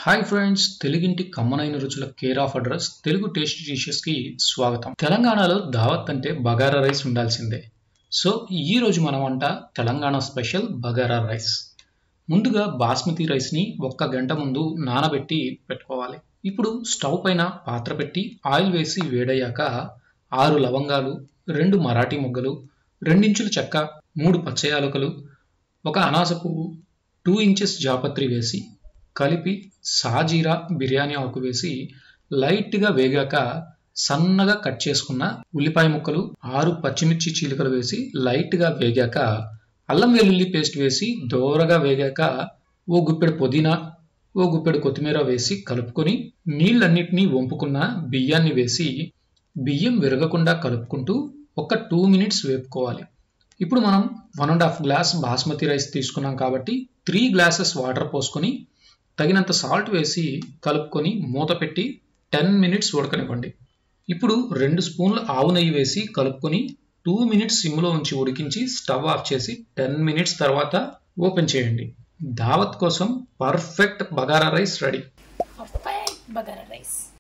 Hi friends తెలుగింటి కమ్మనైన రుచుల care of address Telugu taste dishes కి స్వాగతం తెలంగాణలో దావత్ అంటే బగారా రైస్ ఉండాల్సిందే సో ఈ రోజు మన వంట తెలంగాణ స్పెషల్ బగారా రైస్ ముందుగా బాస్మతి రైస్ ని ఒక్క గంట ముందు నానబెట్టి పెట్టుకోవాలి ఇప్పుడు స్టవ్ పైన పాత్ర పెట్టి ఆయిల్ వేసి వేడయ్యాక ఆరు లవంగాలు రెండు మరాఠీ మొగ్గలు రెండించుల చెక్క మూడు పచ్చ యాలకులు ఒక అనాస పువ్వు టూ ఇంచెస్ జాపత్రి వేసి కలిపి సాజీరా బిర్యానీ ఆకు వేసి లైట్గా వేగాక సన్నగా కట్ చేసుకున్న ఉల్లిపాయ ముక్కలు ఆరు పచ్చిమిర్చి చీలికలు వేసి లైట్గా వేగాక అల్లం వెల్లుల్లి పేస్ట్ వేసి దోరగా వేగాక ఓ గుప్పెడు పుదీనా ఓ గుప్పెడు కొత్తిమీర వేసి కలుపుకొని నీళ్ళన్నిటినీ వంపుకున్న బియ్యాన్ని వేసి బియ్యం విరగకుండా కలుపుకుంటూ ఒక టూ మినిట్స్ వేపుకోవాలి ఇప్పుడు మనం one and half glass basmati rice తీసుకున్నాం కాబట్టి త్రీ గ్లాసెస్ వాటర్ పోసుకొని తగినంత సాల్ట్ వేసి కలుపుకొని మూత పెట్టి టెన్ మినిట్స్ ఉడకనివ్వండి ఇప్పుడు రెండు స్పూన్లు ఆవు నెయ్యి వేసి కలుపుకొని టూ మినిట్స్ సిమ్లో ఉంచి ఉడికించి స్టవ్ ఆఫ్ చేసి టెన్ మినిట్స్ తర్వాత ఓపెన్ చేయండి దావత్ కోసం perfect bagara rice ready Perfect bagara rice.